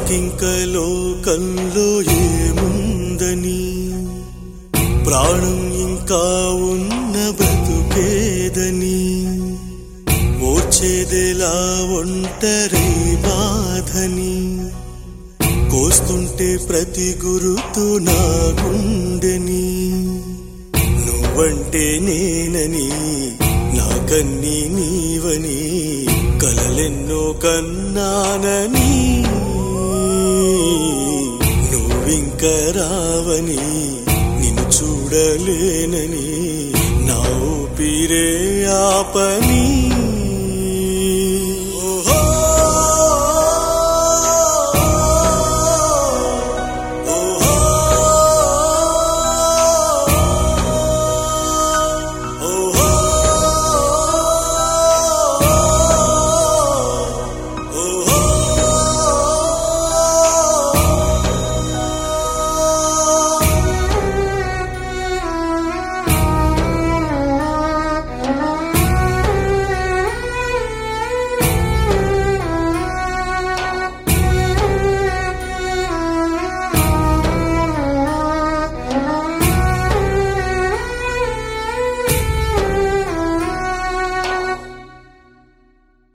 నాకింక లోకంలో ఏముందని ప్రాణం ఇంకా ఉన్న బ్రతుకేదని ఓర్చేదెలా ఒంటరి బాధని కోస్తుంటే ప్రతి గురుతు నా గుండెని నువ్వంటే నేనని నాకన్నీ నీవని కలలెన్నో కన్నానని నువ్వింక రావని నిన్ను చూడలేనని నా ఊపిరే ఆపని